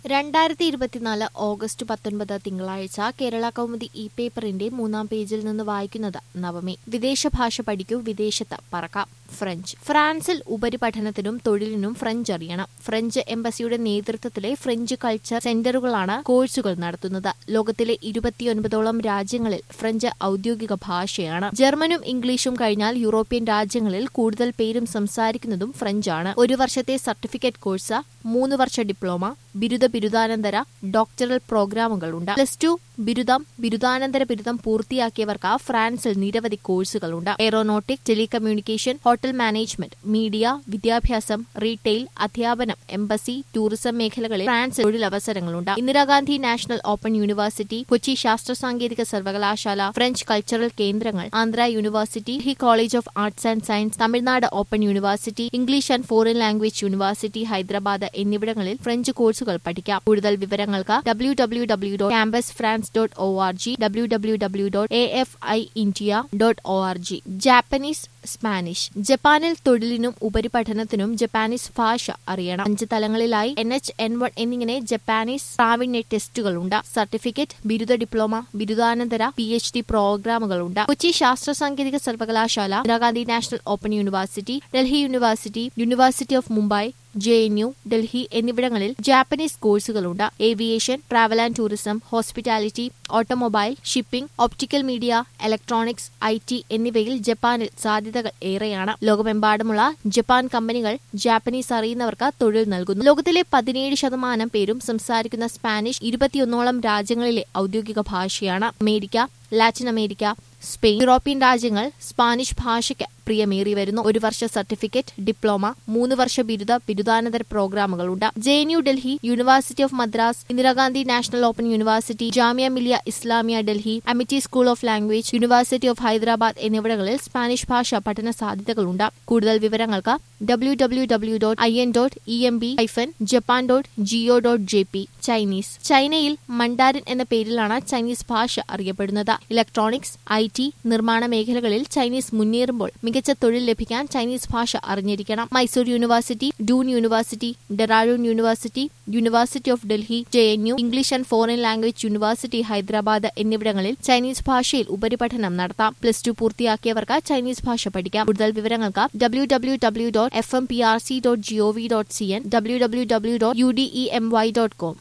രണ്ടായിരത്തി ഇരുപത്തിനാല് ഓഗസ്റ്റ് പത്തൊൻപത് തിങ്കളാഴ്ച കേരള കൗമുദി ഇ പേപ്പറിന്റെ മൂന്നാം പേജിൽ നിന്ന് വായിക്കുന്നത് നവമി വിദേശ ഭാഷ പഠിക്കൂ വിദേശത്ത് പറക്കാം ഫ്രഞ്ച് ഫ്രാൻസിൽ ഉപരിപഠനത്തിനും തൊഴിലിനും ഫ്രഞ്ച് അറിയണം ഫ്രഞ്ച് എംബസിയുടെ നേതൃത്വത്തിലെ ഫ്രഞ്ച് കൾച്ചർ സെന്ററുകളാണ് കോഴ്സുകൾ നടത്തുന്നത് ലോകത്തിലെ ഇരുപത്തിയൊൻപതോളം രാജ്യങ്ങളിൽ ഫ്രഞ്ച് ഔദ്യോഗിക ഭാഷയാണ് ജർമ്മനും ഇംഗ്ലീഷും കഴിഞ്ഞാൽ യൂറോപ്യൻ രാജ്യങ്ങളിൽ കൂടുതൽ പേരും സംസാരിക്കുന്നതും ഫ്രഞ്ചാണ് ഒരു വർഷത്തെ സർട്ടിഫിക്കറ്റ് കോഴ്സ് മൂന്ന് വർഷ ഡിപ്ലോമ ബിരുദ ബിരുദാനന്തര ഡോക്ടറൽ പ്രോഗ്രാമുകളുണ്ട് പ്ലസ് ടു ബിരുദം ബിരുദാനന്തര ബിരുദം പൂർത്തിയാക്കിയവർക്ക് ഫ്രാൻസിൽ നിരവധി കോഴ്സുകളുണ്ട് aeronautic telecommunication hotel management media വിദ്യാഭ്യാസം റീറ്റെയിൽ അധ്യാപനം എംബസി ടൂറിസം മേഖലകളിൽ ഫ്രാൻസിൽ തൊഴിലവസരങ്ങളുണ്ട് Indira Gandhi national open university Kochi ശാസ്ത്ര സാങ്കേതിക സർവകലാശാല ഫ്രഞ്ച് കൾച്ചറൽ കേന്ദ്രങ്ങൾ ആന്ധ്ര യൂണിവേഴ്സിറ്റി ഹി college of arts and science Tamil Nadu open university English and foreign language university Hyderabad എന്നിവിടങ്ങളിൽ ഫ്രഞ്ച് കോഴ്സുകൾ പഠിക്കാം കൂടുതൽ വിവരങ്ങൾക്ക് W W W dot campus France dot O R G W W W dot A F I India dot O R G Japanese Spanish ജപ്പാനിൽ തൊഴിലിനും ഉപരിപഠനത്തിനും Japanese ഭാഷ അറിയണം അഞ്ച് തലങ്ങളിലായി എൻ എച്ച് എൻ വൺ എന്നിങ്ങനെ ജപ്പാനീസ് പ്രാവീണ്യ ടെസ്റ്റുകളുണ്ട് സർട്ടിഫിക്കറ്റ് ബിരുദ ഡിപ്ലോമ ബിരുദാനന്തര പി എച്ച് ഡി പ്രോഗ്രാമുകളുണ്ട് കൊച്ചി ശാസ്ത്ര സാങ്കേതിക സർവകലാശാല Indira Gandhi national open university Delhi university university of Mumbai J N U Delhi എന്നിവിടങ്ങളിൽ ജാപ്പനീസ് കോഴ്സുകളുണ്ട് aviation travel and tourism hospitality automobile shipping optical media electronics I T എന്നിവയിൽ ജപ്പാനിൽ സാധ്യതകൾ ഏറെയാണ് ലോകമെമ്പാടുമുള്ള ജപ്പാൻ കമ്പനികൾ ജാപ്പനീസ് അറിയുന്നവർക്ക് തൊഴിൽ നൽകുന്നു ലോകത്തിലെ പതിനേഴ് ശതമാനം പേരും സംസാരിക്കുന്ന സ്പാനിഷ് ഇരുപത്തിയൊന്നോളം രാജ്യങ്ങളിലെ ഔദ്യോഗിക ഭാഷയാണ് America Latin America Spain European രാജ്യങ്ങൾ സ്പാനിഷ് ഭാഷയ്ക്ക് പ്രിയമേറി വരുന്നു ഒരു വർഷ സർട്ടിഫിക്കറ്റ് ഡിപ്ലോമ മൂന്ന് വർഷ ബിരുദ ബിരുദാനന്തര പ്രോഗ്രാമുകളുണ്ട് J N U Delhi university of Madras Indira Gandhi national open university Jamia Millia Islamia Delhi Amity school of language university of Hyderabad എന്നിവിടങ്ങളിൽ സ്പാനിഷ് ഭാഷ പഠന സാധ്യതകളുണ്ട് കൂടുതൽ വിവരങ്ങൾക്ക് W W W dot I N dot E M B hyphen Japan dot G O dot J P Chinese ചൈനയിൽ Mandarin എന്ന പേരിലാണ് Chinese ഭാഷ അറിയപ്പെടുന്നത് ഇലക്ട്രോണിക്സ് ഐ ടി നിർമ്മാണ മേഖലകളിൽ ചൈനീസ് മുന്നേറുമ്പോൾ മികച്ച തൊഴിൽ ലഭിക്കാൻ ചൈനീസ് ഭാഷ അറിഞ്ഞിരിക്കണം Mysore university Doon university Dehradun university university of Delhi J N U English and foreign language university Hyderabad എന്നിവിടങ്ങളിൽ ചൈനീസ് ഭാഷയിൽ ഉപരിപഠനം നടത്താം പ്ലസ് ടു പൂർത്തിയാക്കിയവർക്ക് ചൈനീസ് ഭാഷ പഠിക്കാം കൂടുതൽ വിവരങ്ങൾക്ക് W W W dot F M P R C dot G O V dot C N W W W dot U D E M Y dot com